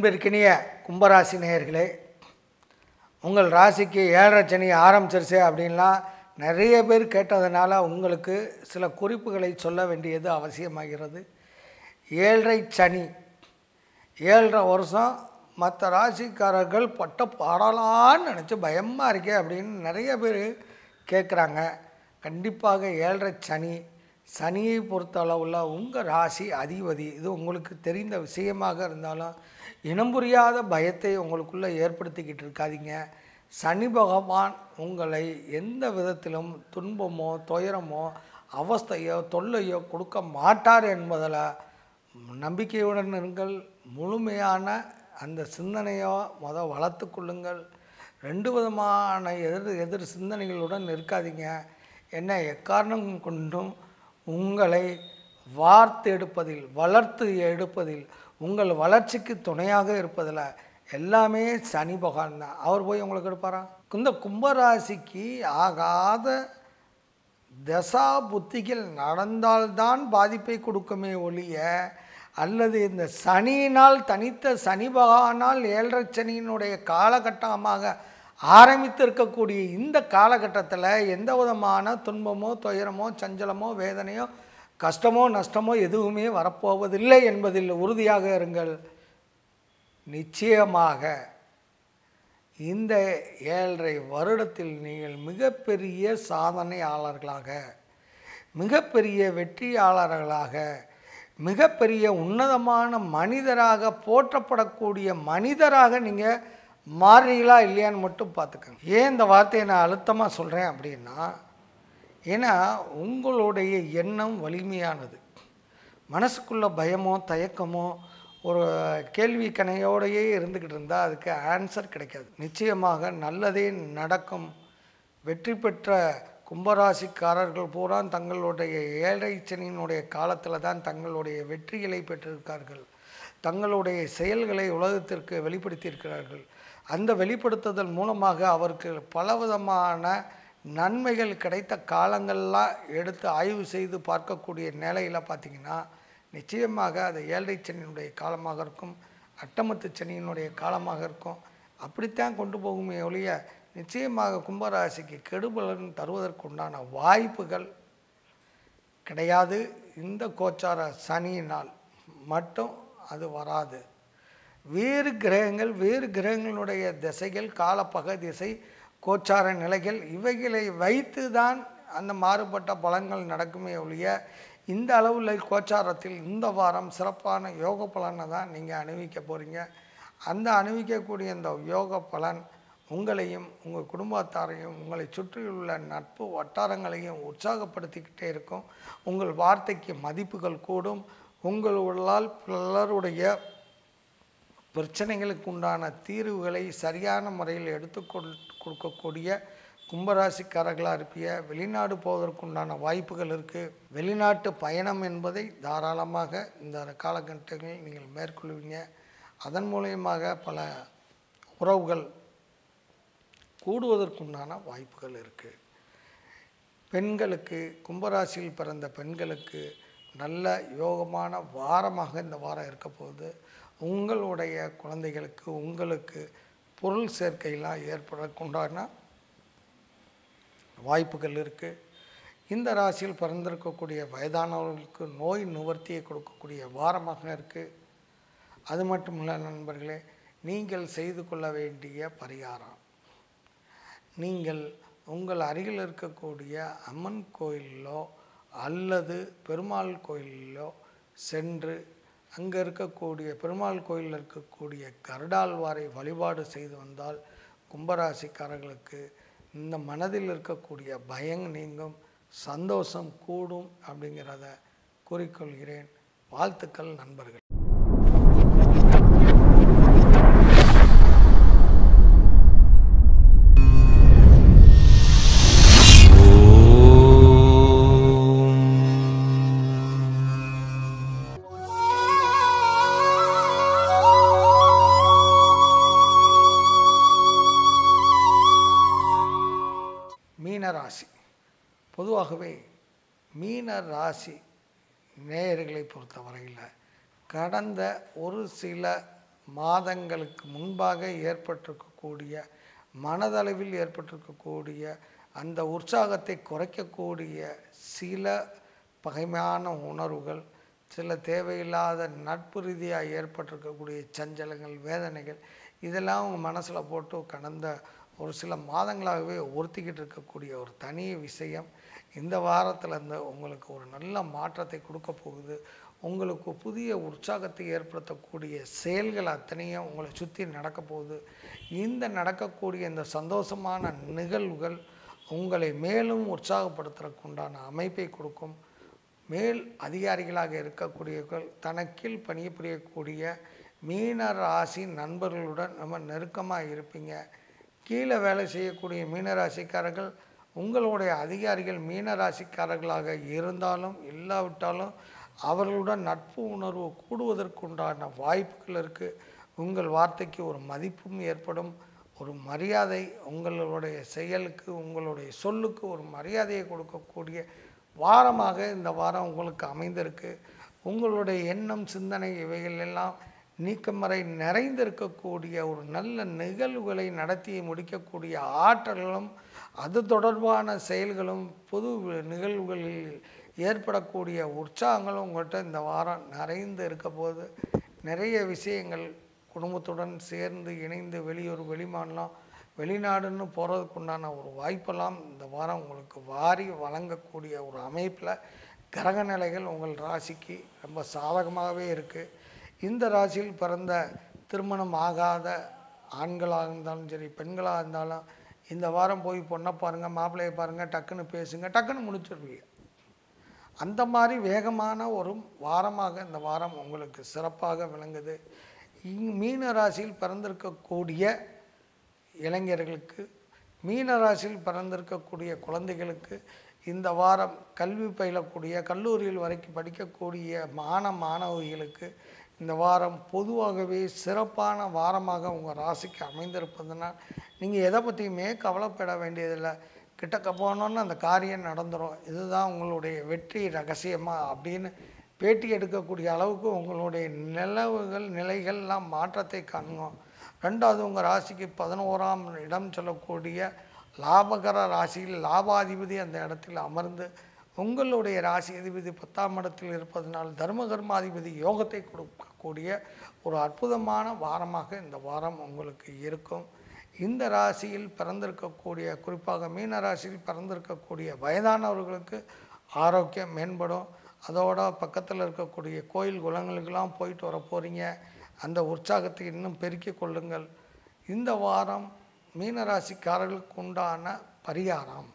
அன்பிற்கினிய கும்பராசி நேயர்களே உங்கள் ராசிக்கு ஏழரை சனி ஆரம்பிச்சிருச்சு அப்படின்லாம் நிறைய பேர் கேட்டதுனால உங்களுக்கு சில குறிப்புகளை சொல்ல வேண்டியது அவசியமாகிறது ஏழரை சனி ஏழரை வருஷம் மற்ற ராசிக்காரர்கள் பட்ட பாடலான்னு நினச்சி பயமாக இருக்கே அப்படின்னு நிறைய பேர் கேட்குறாங்க கண்டிப்பாக ஏழரை சனி சனியை பொறுத்த அளவில் உங்கள் ராசி அதிபதி இது உங்களுக்கு தெரிந்த விஷயமாக இருந்தாலும் இனம் புரியாத பயத்தை உங்களுக்குள்ளே ஏற்படுத்திக்கிட்டு இருக்காதீங்க சனி பகவான் உங்களை எந்த விதத்திலும் துன்பமோ துயரமோ அவஸ்தையோ தொல்லையோ கொடுக்க மாட்டார் என்பதில் நம்பிக்கையுடன் இருங்கள் முழுமையான அந்த சிந்தனையோ முத வளர்த்து கொள்ளுங்கள் ரெண்டு விதமான எதிர் எதிர் சிந்தனைகளுடன் இருக்காதீங்க என்ன எக்காரணம் கொண்டும் உங்களை வார்த்து எடுப்பதில் வளர்த்து எடுப்பதில் உங்கள் வளர்ச்சிக்கு துணையாக இருப்பதில் எல்லாமே சனி பகவான் தான் அவர் போய் உங்களுக்கு எடுப்பாரா இந்த கும்பராசிக்கு ஆகாத தசா புத்திகள் நடந்தால்தான் பாதிப்பை கொடுக்குமே ஒழிய அல்லது இந்த சனியினால் தனித்த சனி பகவானால் ஏழரை சனியினுடைய காலகட்டமாக ஆரம்பித்து இருக்கக்கூடிய இந்த காலகட்டத்தில் எந்த விதமான துன்பமோ துயரமோ சஞ்சலமோ வேதனையோ கஷ்டமோ நஷ்டமோ எதுவுமே வரப்போவதில்லை என்பதில் உறுதியாக இருங்கள் நிச்சயமாக இந்த ஏழரை வருடத்தில் நீங்கள் மிகப்பெரிய சாதனையாளர்களாக மிகப்பெரிய வெற்றியாளர்களாக மிகப்பெரிய உன்னதமான மனிதராக போற்றப்படக்கூடிய மனிதராக நீங்கள் மாறுறீங்களா இல்லையான்னு மட்டும் பார்த்துக்கோங்க ஏன் இந்த வார்த்தையை நான் அழுத்தமாக சொல்கிறேன் அப்படின்னா ஏன்னா உங்களுடைய எண்ணம் வலிமையானது மனசுக்குள்ள பயமோ தயக்கமோ ஒரு கேள்வி கணையோடையே இருந்துக்கிட்டு இருந்தால் அதுக்கு ஆன்சர் கிடைக்காது நிச்சயமாக நல்லதே நடக்கும் வெற்றி பெற்ற கும்பராசிக்காரர்கள் பூரா தங்களுடைய ஏழை சனியினுடைய காலத்தில் தான் தங்களுடைய வெற்றிகளை பெற்றிருக்கார்கள் தங்களுடைய செயல்களை உலகத்திற்கு வெளிப்படுத்தியிருக்கிறார்கள் அந்த வெளிப்படுத்துதல் மூலமாக அவருக்கு பலவிதமான நன்மைகள் கிடைத்த காலங்கள்லாம் எடுத்து ஆய்வு செய்து பார்க்கக்கூடிய நிலையில் பார்த்திங்கன்னா நிச்சயமாக அது ஏழரை சனியினுடைய காலமாக இருக்கும் அட்டமத்து சனியினுடைய காலமாக இருக்கும் அப்படித்தான் கொண்டு போகுமே ஒழிய நிச்சயமாக கும்பராசிக்கு கெடுபலன் தருவதற்குண்டான வாய்ப்புகள் கிடையாது இந்த கோச்சார சனியினால் மட்டும் அது வராது வேறு கிரகங்கள் வேறு கிரகங்களுடைய திசைகள் காலப்பக திசை கோச்சார நிலைகள் இவைகளை வைத்து தான் அந்த மாறுபட்ட பலன்கள் நடக்குமே ஒழிய இந்த அளவில் கோச்சாரத்தில் இந்த வாரம் சிறப்பான யோக பலனை தான் நீங்கள் அனுபவிக்க போகிறீங்க அந்த அனுபவிக்கக்கூடிய இந்த யோக பலன் உங்களையும் உங்கள் குடும்பத்தாரையும் உங்களை சுற்றியுள்ள நட்பு வட்டாரங்களையும் உற்சாகப்படுத்திக்கிட்டே இருக்கும் உங்கள் வார்த்தைக்கு மதிப்புகள் கூடும் உங்களால் பலருடைய பிரச்சனைகளுக்கு உண்டான தீர்வுகளை சரியான முறையில் எடுத்துக்கொள் கொடுக்கக்கூடிய கும்பராசிக்காரர்களாக இருப்பிய வெளிநாடு போவதற்குண்டான வாய்ப்புகள் இருக்குது வெளிநாட்டு பயணம் என்பதை தாராளமாக இந்த காலகட்டங்களில் நீங்கள் மேற்கொள்வீங்க அதன் மூலியமாக பல உறவுகள் கூடுவதற்குண்டான வாய்ப்புகள் இருக்குது பெண்களுக்கு கும்பராசியில் பிறந்த பெண்களுக்கு நல்ல யோகமான வாரமாக இந்த வாரம் இருக்க போகுது உங்களுடைய குழந்தைகளுக்கு உங்களுக்கு பொருள் சேர்க்கையெல்லாம் ஏற்படக்குண்டான வாய்ப்புகள் இருக்குது இந்த ராசியில் பிறந்திருக்கக்கூடிய வயதானவர்களுக்கு நோய் நிவர்த்தியை கொடுக்கக்கூடிய வாரமாக இருக்குது அது மட்டும் இல்லை நண்பர்களே நீங்கள் செய்து கொள்ள வேண்டிய பரிகாரம் நீங்கள் உங்கள் அருகில் இருக்கக்கூடிய அம்மன் கோயிலிலோ அல்லது பெருமாள் கோயிலிலோ சென்று அங்கே இருக்கக்கூடிய பெருமாள் கோயிலில் இருக்கக்கூடிய கருடாழ்வாரை வழிபாடு செய்து வந்தால் கும்பராசிக்காரர்களுக்கு இந்த மனதில் இருக்கக்கூடிய பயம் நீங்கும் சந்தோஷம் கூடும் அப்படிங்கிறத கூறிக்கொள்கிறேன் வாழ்த்துக்கள் நண்பர்கள் மீன ராசி பொதுவாகவே மீன ராசி நேயர்களை பொறுத்தவரையில் கடந்த ஒரு சில மாதங்களுக்கு முன்பாக ஏற்பட்டிருக்கக்கூடிய மனதளவில் ஏற்பட்டிருக்கக்கூடிய அந்த உற்சாகத்தை குறைக்கக்கூடிய சில பகைமையான உணர்வுகள் சில தேவையில்லாத நட்பு ரீதியாக ஏற்பட்டிருக்கக்கூடிய சஞ்சலங்கள் வேதனைகள் இதெல்லாம் உங்கள் மனசில் போட்டு கடந்த ஒரு சில மாதங்களாகவே உறுத்திக்கிட்டு இருக்கக்கூடிய ஒரு தனி விஷயம் இந்த வாரத்தில் இருந்து உங்களுக்கு ஒரு நல்ல மாற்றத்தை கொடுக்க போகுது உங்களுக்கு புதிய உற்சாகத்தை ஏற்படுத்தக்கூடிய செயல்கள் அத்தனையும் உங்களை சுற்றி நடக்க போகுது இந்த நடக்கக்கூடிய இந்த சந்தோஷமான நிகழ்வுகள் உங்களை மேலும் உற்சாகப்படுத்துறதுக்கு உண்டான அமைப்பை கொடுக்கும் மேல் அதிகாரிகளாக இருக்கக்கூடியவர்கள் தனக்கீழ் பணிபுரியக்கூடிய மீன ராசி நண்பர்களுடன் நம்ம நெருக்கமாக இருப்பீங்க கீழே வேலை செய்யக்கூடிய மீனராசிக்காரர்கள் உங்களுடைய அதிகாரிகள் மீனராசிக்காரர்களாக இருந்தாலும் இல்லாவிட்டாலும் அவர்களுடன் நட்பு உணர்வு கூடுவதற்குண்டான வாய்ப்புகள் இருக்குது உங்கள் வார்த்தைக்கு ஒரு மதிப்பும் ஏற்படும் ஒரு மரியாதை உங்களுடைய செயலுக்கு உங்களுடைய சொல்லுக்கு ஒரு மரியாதையை கொடுக்கக்கூடிய வாரமாக இந்த வாரம் உங்களுக்கு அமைந்திருக்கு உங்களுடைய எண்ணம் சிந்தனை இவைகள் எல்லாம் நீக்கமறை நிறைந்திருக்கக்கூடிய ஒரு நல்ல நிகழ்வுகளை நடத்தி முடிக்கக்கூடிய ஆற்றல்களும் அது தொடர்பான செயல்களும் பொது நிகழ்வுகளில் ஏற்படக்கூடிய உற்சாகங்களும் உங்கள்கிட்ட இந்த வாரம் நிறைந்து இருக்க போது நிறைய விஷயங்கள் குடும்பத்துடன் சேர்ந்து இணைந்து வெளியூர் வெளிமாநிலம் வெளிநாடுன்னு போகிறதுக்கு உண்டான ஒரு வாய்ப்பெல்லாம் இந்த வாரம் உங்களுக்கு வாரி வழங்கக்கூடிய ஒரு அமைப்பில் கிரக நிலைகள் உங்கள் ராசிக்கு ரொம்ப சாதகமாகவே இருக்குது இந்த ராசியில் பிறந்த திருமணம் ஆகாத ஆண்களாக இருந்தாலும் சரி பெண்களாக இருந்தாலும் இந்த வாரம் போய் பொண்ணை பாருங்கள் மாப்பிள்ளையை பாருங்கள் டக்குன்னு பேசுங்க டக்குன்னு முடிச்சிடுவீங்க அந்த மாதிரி வேகமான ஒரு வாரமாக இந்த வாரம் உங்களுக்கு சிறப்பாக விளங்குது இங் மீன ராசியில் பிறந்திருக்கக்கூடிய இளைஞர்களுக்கு மீன ராசியில் பிறந்திருக்கக்கூடிய குழந்தைகளுக்கு இந்த வாரம் கல்வி பயிலக்கூடிய கல்லூரியில் வரைக்கும் படிக்கக்கூடிய மாண மாணவிகளுக்கு இந்த வாரம் பொதுவாகவே சிறப்பான வாரமாக உங்கள் ராசிக்கு அமைந்திருப்பதனால் நீங்கள் எதை பற்றியுமே கவலைப்பட வேண்டியதில்லை கிட்டக்க போனோன்னு அந்த காரியம் நடந்துடும் இதுதான் உங்களுடைய வெற்றி ரகசியமா அப்படின்னு பேட்டி எடுக்கக்கூடிய அளவுக்கு உங்களுடைய நிலவுகள் நிலைகள்லாம் மாற்றத்தை காண்கும் ரெண்டாவது உங்கள் ராசிக்கு பதினோராம் இடம் சொல்லக்கூடிய லாபகர ராசியில் லாபாதிபதி அந்த இடத்தில் அமர்ந்து உங்களுடைய ராசி அதிபதி பத்தாம் இடத்தில் இருப்பதனால் தர்ம கர்மாதிபதி யோகத்தை கொடுக்கக்கூடிய ஒரு அற்புதமான வாரமாக இந்த வாரம் உங்களுக்கு இருக்கும் இந்த ராசியில் பிறந்திருக்கக்கூடிய குறிப்பாக மீன ராசியில் பிறந்திருக்கக்கூடிய வயதானவர்களுக்கு ஆரோக்கியம் மேம்படும் அதோட பக்கத்தில் இருக்கக்கூடிய கோயில் குளங்களுக்கெல்லாம் போயிட்டு வர போகிறீங்க அந்த உற்சாகத்தை இன்னும் பெருக்கிக் கொள்ளுங்கள் இந்த வாரம் மீனராசிக்காரர்களுக்கு உண்டான பரிகாரம்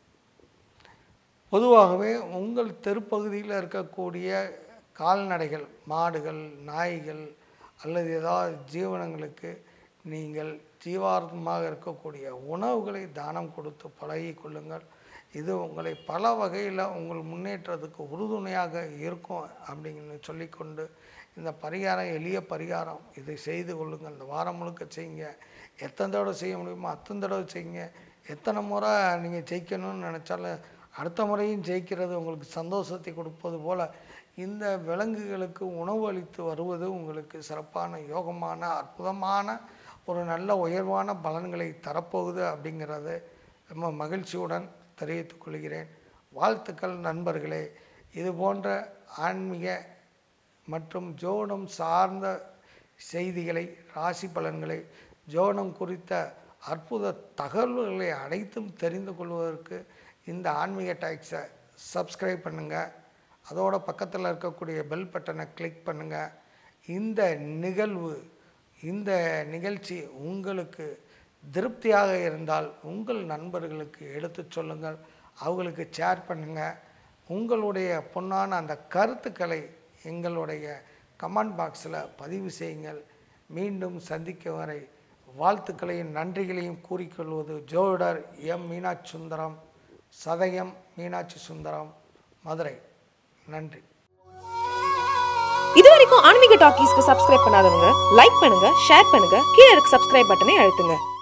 பொதுவாகவே உங்கள் தெருப்பகுதியில் இருக்கக்கூடிய கால்நடைகள் மாடுகள் நாய்கள் அல்லது ஏதாவது ஜீவனங்களுக்கு நீங்கள் ஜீவார்த்தமாக இருக்கக்கூடிய உணவுகளை தானம் கொடுத்து பழகி கொள்ளுங்கள் இது உங்களை பல வகையில் உங்கள் முன்னேற்றத்துக்கு உறுதுணையாக இருக்கும் அப்படின்னு சொல்லிக்கொண்டு இந்த பரிகாரம் எளிய பரிகாரம் இதை செய்து கொள்ளுங்கள் இந்த வாரம் முழுக்க செய்யுங்க எத்தனை தடவை செய்ய முடியுமோ அத்தனை தடவை செய்யுங்க எத்தனை முறை நீங்கள் ஜெயிக்கணும்னு நினச்சாலும் அடுத்த முறையும் ஜெயிக்கிறது உங்களுக்கு சந்தோஷத்தை கொடுப்பது போல் இந்த விலங்குகளுக்கு உணவு அளித்து வருவது உங்களுக்கு சிறப்பான யோகமான அற்புதமான ஒரு நல்ல உயர்வான பலன்களை தரப்போகுது அப்படிங்கிறது ரொம்ப மகிழ்ச்சியுடன் தெரிவித்துக் கொள்கிறேன் வாழ்த்துக்கள் நண்பர்களே இது போன்ற ஆன்மீக மற்றும் ஜோடம் சார்ந்த செய்திகளை ராசி பலன்களை ஜோடம் குறித்த அற்புத தகவல்களை அனைத்தும் தெரிந்து கொள்வதற்கு இந்த ஆன்மீக டாக்ஸை சப்ஸ்கிரைப் பண்ணுங்கள் அதோட பக்கத்தில் இருக்கக்கூடிய பெல் பட்டனை கிளிக் பண்ணுங்கள் இந்த நிகழ்வு இந்த நிகழ்ச்சி உங்களுக்கு திருப்தியாக இருந்தால் உங்கள் நண்பர்களுக்கு எடுத்துச் சொல்லுங்கள் அவங்களுக்கு ஷேர் பண்ணுங்கள் உங்களுடைய பொன்னான அந்த கருத்துக்களை எங்களுடைய கமெண்ட் பாக்ஸில் பதிவு செய்யுங்கள் மீண்டும் சந்திக்கும் வரை வாழ்த்துக்களையும் நன்றிகளையும் கூறிக்கொள்வது ஜோடர் எம் மீனாட்சி சுந்தரம் சதயம் மீனாட்சி சுந்தரம் மதுரை நன்றி இது வரைக்கும் ஆன்மீக டாக்கீஸ்க்கு சப்ஸ்கிரைப் பண்ணாதவங்க லைக் பண்ணுங்க ஷேர் பண்ணுங்க கீழே இருக்க சப்ஸ்கிரைப் பட்டனை அழுத்துங்க